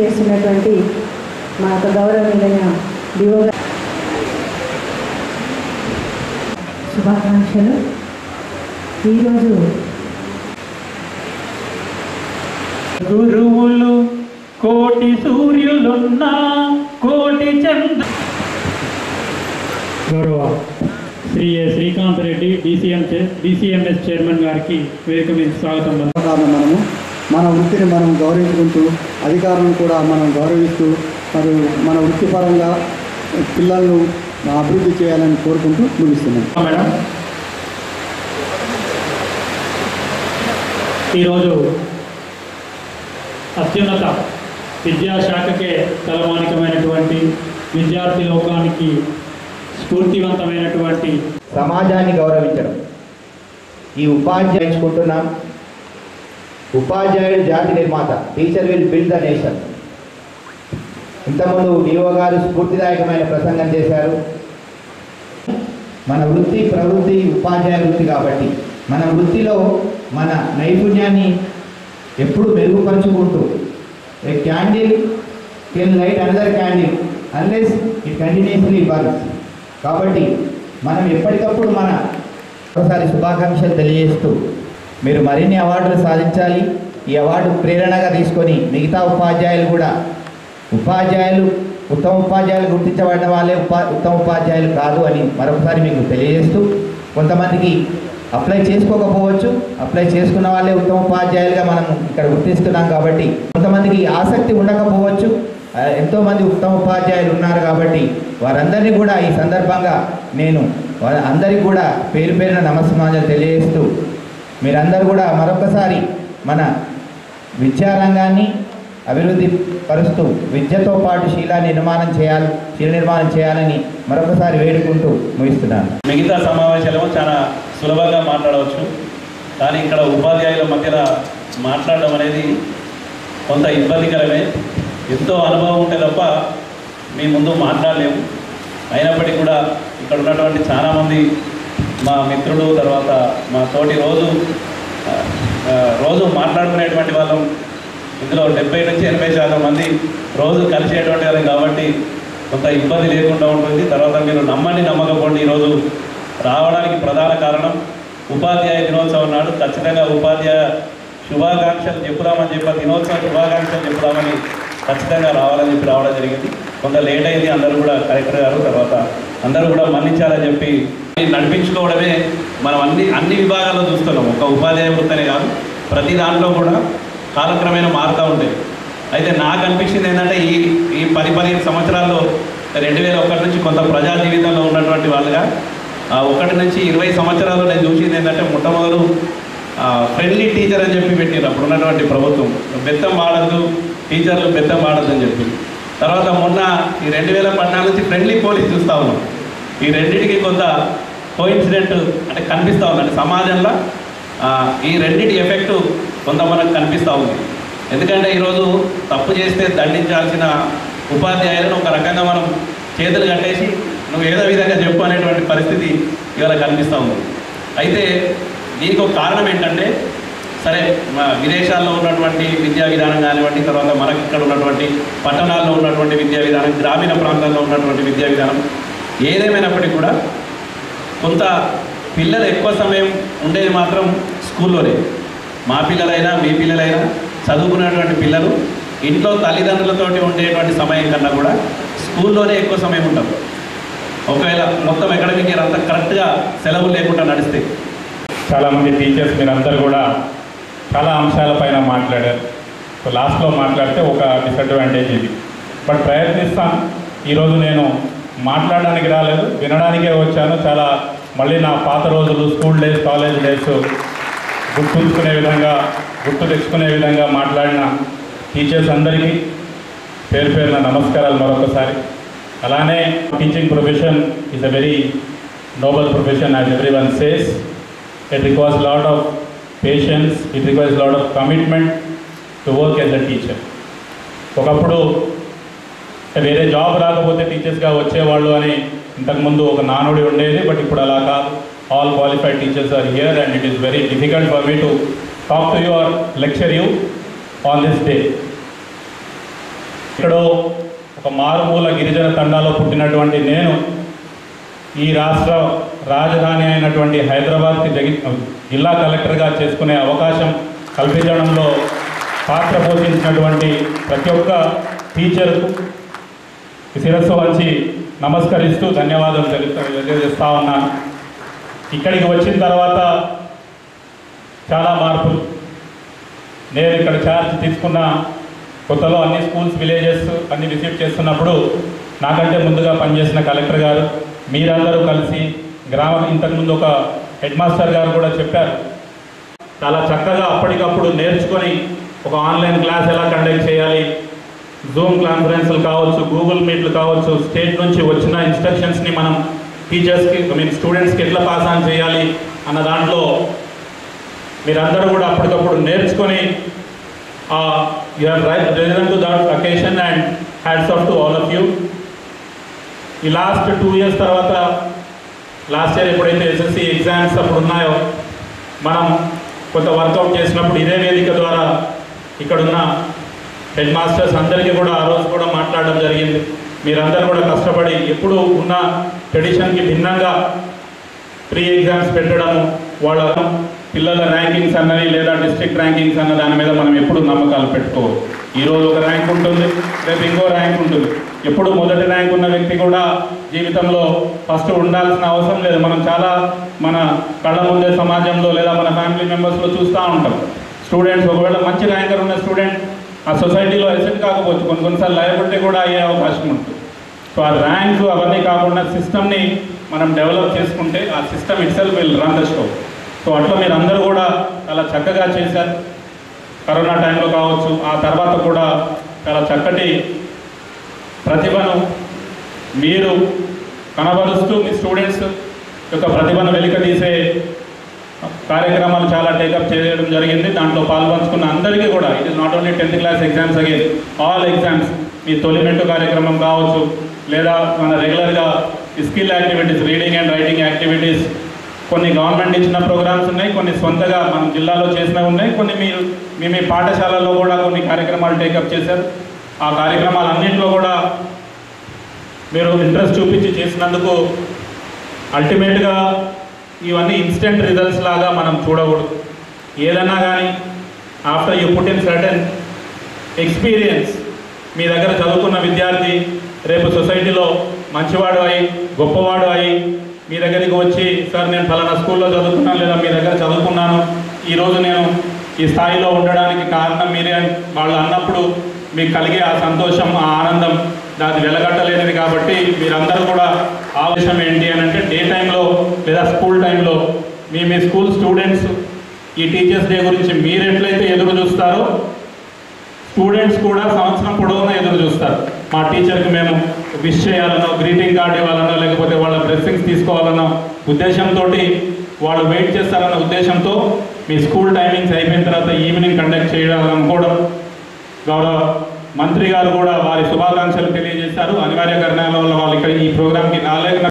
చేస్తున్నటువంటి మా యొక్క గౌరవనీయులైన డిఓ గారు శుభాకాంక్షలు ఈరోజు గురువులు కోటి సూర్యులున్నా కోటి చంద్ర గౌరవ Sri A. Srikanth Reddy DCM DCMS chairman గారికి వేదిక మీద స్వాగతం పలుకుతున్నాను. కారణం మనము మన వృత్తిని మనం గౌరవించుకుంటూ అధికారులను కూడా మనం గౌరవిస్తూ మరి మన వృత్తిపరంగా పిల్లలను అభివృద్ధి చేయాలని కోరుకుంటూ ముగిస్తున్నాం మేడం ఈరోజు అత్యున్నత విద్యాశాఖకే తలమానికమైనటువంటి విద్యార్థి లోకానికి స్ఫూర్తివంతమైనటువంటి సమాజాన్ని గౌరవించడం ఈ ఉపాధ్యాయుకుంటున్నాం ఉపాధ్యాయుడు జాతి నిర్మాత teacher will build the nation ఇంతకుముందు డిఓ గారు స్ఫూర్తిదాయకమైన ప్రసంగం చేశారు మన వృత్తి ప్రవృత్తి ఉపాధ్యాయ వృత్తి కాబట్టి మన వృత్తిలో మన నైపుణ్యాన్ని ఎప్పుడు మెరుగుపరుచుకుంటూ a candle can light another candle unless it continuously burns కాబట్టి మనం ఎప్పటికప్పుడు మన ఒకసారి శుభాకాంక్షలు తెలియజేస్తూ మీరు మరిన్ని అవార్డులు సాధించాలి ఈ అవార్డు ప్రేరణగా తీసుకొని మిగతా ఉపాధ్యాయులు కూడా ఉపాధ్యాయులు ఉత్తమ ఉపాధ్యాయులు గుర్తించబడిన వాళ్ళే ఉపా ఉత్తమ ఉపాధ్యాయులు కాదు అని మరొకసారి మీకు తెలియజేస్తూ కొంతమందికి అప్లై చేసుకోకపోవచ్చు అప్లై చేసుకున్న వాళ్ళే ఉత్తమ ఉపాధ్యాయులుగా మనం ఇక్కడ గుర్తిస్తున్నాం కాబట్టి కొంతమందికి ఆసక్తి ఉండకపోవచ్చు ఆ, ఎంతోమంది ఉత్తమ ఉపాధ్యాయులు ఉన్నారు కాబట్టి వారందరినీ కూడా ఈ సందర్భంగా నేను వారి అందరికీ కూడా పేరు పేరున నమస్కారాలు తెలియజేస్తూ మీరందరూ కూడా మరొకసారి మన విద్యారంగాన్ని అభివృద్ధి పరుస్తూ విద్యతో పాటు శీలా నిర్మాణం చేయాలి శీల నిర్మాణం చేయాలని మరొకసారి వేడుకుంటూ ముగిస్తున్నాను మిగతా సమావేశాలేమో చాలా సులభంగా మాట్లాడవచ్చు కానీ ఇక్కడ ఉపాధ్యాయుల మధ్యన మాట్లాడడం అనేది కొంత ఇబ్బందికరమే ఎంతో అనుభవం ఉంటే తప్ప మీ ముందు మాట్లాడలేము అయినప్పటికీ కూడా ఇక్కడ ఉన్నటువంటి చాలామంది మా మిత్రులు తర్వాత మా తోటి రోజు ఆ, ఆ, రోజు మాట్లాడుకునేటువంటి వాళ్ళం ఇందులో డెబ్బై నుంచి ఎనభై శాతం మంది రోజు కలిసేటువంటి వాళ్ళం కాబట్టి కొంత ఇబ్బంది లేకుండా ఉంటుంది తర్వాత మీరు నమ్మండి నమ్మకపోండి ఈరోజు రావడానికి ప్రధాన కారణం ఉపాధ్యాయ దినోత్సవం నాడు ఖచ్చితంగా ఉపాధ్యాయ శుభాకాంక్షలు చెప్పుదామని చెప్పి దినోత్సవ శుభాకాంక్షలు చెప్పుదామని ఖచ్చితంగా రావాలని చెప్పి రావడం జరిగింది కొంత లేట్ అయింది అందరూ కూడా కలెక్టర్ గారు తర్వాత అందరూ కూడా మన్నించాలని చెప్పి నడిపించుకోవడమే మనం అన్ని అన్ని విభాగాల్లో చూస్తున్నాం ఒక ఉపాధ్యాయ వృత్తనే కాదు ప్రతి దాంట్లో కూడా కాలక్రమేణా మారుతూ ఉంటాయి అయితే నాకు అనిపించింది ఏంటంటే ఈ ఈ పది పదిహేను సంవత్సరాల్లో రెండు వేల ఒకటి నుంచి కొంత ప్రజా జీవితంలో ఉన్నటువంటి వాళ్ళుగా ఆ ఒకటి నుంచి ఇరవై సంవత్సరాలు నేను చూసింది ఏంటంటే మొట్టమొదలు ఫ్రెండ్లీ టీచర్ అని చెప్పి పెట్టారు అప్పుడు ఉన్నటువంటి ప్రభుత్వం బెత్తం వాడద్దు టీచర్లు బెత్తం వాడద్దు అని చెప్పి తర్వాత మొన్న ఈ రెండు వేల పద్నాలుగు నుంచి ఫ్రెండ్లీ పోలీస్ చూస్తూ ఉన్నాం ఈ రెండింటికి కొంత కోఇన్సిడెంట్ అంటే కనిపిస్తూ ఉంది అంటే సమాజంలో ఆ, ఈ రెండింటి ఎఫెక్ట్ కొంత మనకు కనిపిస్తూ ఉంది ఎందుకంటే ఈరోజు తప్పు చేస్తే దండించాల్సిన ఉపాధ్యాయులను ఒక రకంగా మనం చేతులు కట్టేసి నువ్వు ఏదో విధంగా చెప్పు అనేటువంటి పరిస్థితి ఇవాళ కనిపిస్తూ ఉంది అయితే దీనికి ఒక కారణం ఏంటంటే సరే మా విదేశాల్లో ఉన్నటువంటి విద్యా విధానం కానివ్వండి తర్వాత మనకి ఇక్కడ ఉన్నటువంటి పట్టణాల్లో ఉన్నటువంటి విద్యా విధానం గ్రామీణ ప్రాంతాల్లో ఉన్నటువంటి విద్యా విధానం ఏదేమైనప్పటికీ కూడా కొంత పిల్లలు ఎక్కువ సమయం ఉండేది మాత్రం స్కూల్లోనే మా పిల్లలైనా మీ పిల్లలైనా చదువుకునేటువంటి పిల్లలు ఇంట్లో తల్లిదండ్రులతోటి ఉండేటువంటి సమయం కన్నా కూడా స్కూల్లోనే ఎక్కువ సమయం ఉంటారు ఒకవేళ మొత్తం అకాడమిక్ ఇయర్ అంతా కరెక్ట్గా సెలవులు లేకుండా నడిస్తే చాలామంది టీచర్స్ మీరందరూ కూడా చాలా అంశాలపైన మాట్లాడారు సో లాస్ట్లో మాట్లాడితే ఒక డిసడ్వాంటేజ్ ఇది బట్ ప్రయత్నిస్తాను ఈరోజు నేను మాట్లాడడానికి రాలేదు వినడానికే వచ్చాను చాలా మళ్ళీ నా పాత రోజులు స్కూల్ డేస్ కాలేజ్ డేస్ గుర్తుంచుకునే విధంగా గుర్తు తెచ్చుకునే విధంగా మాట్లాడిన టీచర్స్ అందరికీ పేరు పేరున నమస్కారాలు మరొకసారి అలానే teaching profession is a very noble profession as every one says it requires lot of patience it requires lot of commitment to work as a teacher ఒకప్పుడు వేరే జాబ్ రాకపోతే టీచర్స్గా వచ్చేవాళ్ళు అని ఇంతకుముందు ఒక నానుడి ఉండేది బట్ ఇప్పుడు అలా కాదు all qualified teachers are here and it is very difficult for me to talk to your lecture you on this day ఎక్కడో ఒక మారుమూల గిరిజన తండాలో పుట్టినటువంటి నేను ఈ రాష్ట్ర రాజధాని అయినటువంటి హైదరాబాద్కి జగి జిల్లా కలెక్టర్గా చేసుకునే అవకాశం కల్పించడంలో పాత్ర పోషించినటువంటి ప్రతి ఒక్క టీచర్కు శిరస్సు వంచి నమస్కరిస్తూ ధన్యవాదాలు తెలుపుతా తెలియజేస్తా ఉన్నాను ఇక్కడికి వచ్చిన తర్వాత చాలా మార్పులు నేను ఇక్కడ ఛార్జ్ తీసుకున్న కొత్తలో అన్ని స్కూల్స్ విలేజెస్ అన్ని విజిట్ చేస్తున్నప్పుడు నాకంటే ముందుగా పనిచేసిన కలెక్టర్ గారు మీరందరూ కలిసి గ్రామం ఇంతకుముందు ఒక హెడ్ మాస్టర్ గారు కూడా చెప్పారు చాలా చక్కగా అప్పటికప్పుడు నేర్చుకొని ఒక ఆన్లైన్ క్లాస్ ఎలా కండక్ట్ చేయాలి జూమ్ కాన్ఫరెన్స్లు కావచ్చు గూగుల్ మీట్లు కావచ్చు స్టేట్ నుంచి వచ్చిన ఇన్స్ట్రక్షన్స్ని మనం టీచర్స్కి ఐ మీన్ స్టూడెంట్స్కి ఎట్లా పాస్ ఆన్ చేయాలి అన్న దాంట్లో మీరందరూ కూడా అప్పటికప్పుడు నేర్చుకొని you are right reason to that occasion and hats off to all of you ఈ లాస్ట్ టూ ఇయర్స్ తర్వాత లాస్ట్ ఇయర్ ఎప్పుడైతే ఎస్ఎస్సి ఎగ్జామ్స్ అప్పుడు ఉన్నాయో మనం కొంత వర్కౌట్ చేసినప్పుడు ఇదే వేదిక ద్వారా ఇక్కడున్న హెడ్ మాస్టర్స్ అందరికీ కూడా ఆ రోజు కూడా మాట్లాడడం జరిగింది మీరందరూ కూడా కష్టపడి ఎప్పుడు ఉన్న ట్రెడిషన్కి భిన్నంగా ప్రీ ఎగ్జామ్స్ పెట్టడము వాళ్ళ పిల్లల ర్యాంకింగ్స్ అన్నవి లేదా డిస్ట్రిక్ట్ ర్యాంకింగ్స్ అన్న దాని మీద మనం ఎప్పుడు నమ్మకాలు పెట్టుకోవాలి ఈ రోజు ఒక ర్యాంక్ ఉంటుంది రేపు ఇంకో ర్యాంక్ ఉంటుంది ఎప్పుడు మొదటి ర్యాంక్ ఉన్న వ్యక్తి కూడా జీవితంలో ఫస్ట్ ఉండాల్సిన అవసరం లేదు మనం చాలా మన కళ్ళ ముందే సమాజంలో లేదా మన ఫ్యామిలీ మెంబర్స్లో చూస్తూ ఉంటాం స్టూడెంట్స్ ఒకవేళ మంచి ర్యాంకర్ ఉన్న స్టూడెంట్ ఆ సొసైటీలో ఎసెట్ కాకపోవచ్చు కొన్ని కొన్నిసార్లు లయబిలిటీ కూడా అయ్యే అవకాశం ఉంటుంది సో ఆ ర్యాంకు అవన్నీ కాకుండా సిస్టమ్ని మనం డెవలప్ చేసుకుంటే ఆ system itself will run the show so అట్లా మీరు అందరూ కూడా చాలా చక్కగా చేశారు కరోనా టైంలో కావచ్చు ఆ తర్వాత కూడా చాలా చక్కటి ప్రతిభను మీరు కనబరుస్తూ మీ స్టూడెంట్స్ యొక్క ప్రతిభను వెలిక తీసే కార్యక్రమాలు చాలా టేకప్ చేయడం జరిగింది దాంట్లో పాల్పంచుకున్న అందరికీ కూడా it is not only tenth class exams again all exams మీ తొలిమెంటు కార్యక్రమం కావచ్చు లేదా మన రెగ్యులర్గా skill activities reading and writing activities కొన్ని గవర్నమెంట్ ఇచ్చిన ప్రోగ్రామ్స్ ఉన్నాయి కొన్ని సొంతగా మనం జిల్లాలో చేసినవి ఉన్నాయి కొన్ని మీరు మీ మీ పాఠశాలలో కూడా కొన్ని కార్యక్రమాలు టేకప్ చేశారు ఆ కార్యక్రమాలన్నింటిలో కూడా మీరు ఇంట్రెస్ట్ చూపించి చేసినందుకు అల్టిమేట్గా ఇవన్నీ ఇన్స్టెంట్ రిజల్ట్స్ లాగా మనం చూడకూడదు ఏదన్నా కానీ after you put in certain experience మీ దగ్గర చదువుకున్న విద్యార్థి రేపు సొసైటీలో మంచివాడు అయి గొప్పవాడు అయి మీ దగ్గరికి వచ్చి సార్ నేను ఫలానా స్కూల్లో చదువుకున్నాను లేదా మీ దగ్గర చదువుకున్నాను ఈరోజు నేను ఈ స్థాయిలో ఉండడానికి కారణం మీరే అని వాళ్ళు అన్నప్పుడు మీకు కలిగే ఆ సంతోషం ఆ ఆనందం దాన్ని వెలగట్టలేనిది కాబట్టి మీరందరూ కూడా ఆవేశం ఏంటి అని అంటే డే టైంలో లేదా స్కూల్ టైంలో మీ మీ స్కూల్ స్టూడెంట్స్ ఈ టీచర్స్ డే గురించి మీరు ఎట్లయితే ఎదురు చూస్తారో స్టూడెంట్స్ కూడా సంవత్సరం పొడవునా ఎదురు చూస్తారు మా టీచర్కి మేము విష్ చేయాలనో గ్రీటింగ్ కార్డ్ ఇవ్వాలనో లేకపోతే వాళ్ళ బ్లెస్సింగ్స్ తీసుకోవాలనో ఉద్దేశంతో వాళ్ళు వెయిట్ చేస్తారన్న ఉద్దేశంతో మీ స్కూల్ టైమింగ్స్ అయిపోయిన తర్వాత ఈవినింగ్ కండక్ట్ చేయాలనుకోవడం గౌరవ మంత్రి గారు కూడా వారి శుభాకాంక్షలు తెలియజేశారు అనివార్య కారణాల వల్ల వాళ్ళు ఇక్కడ ఈ ప్రోగ్రామ్కి రాలేక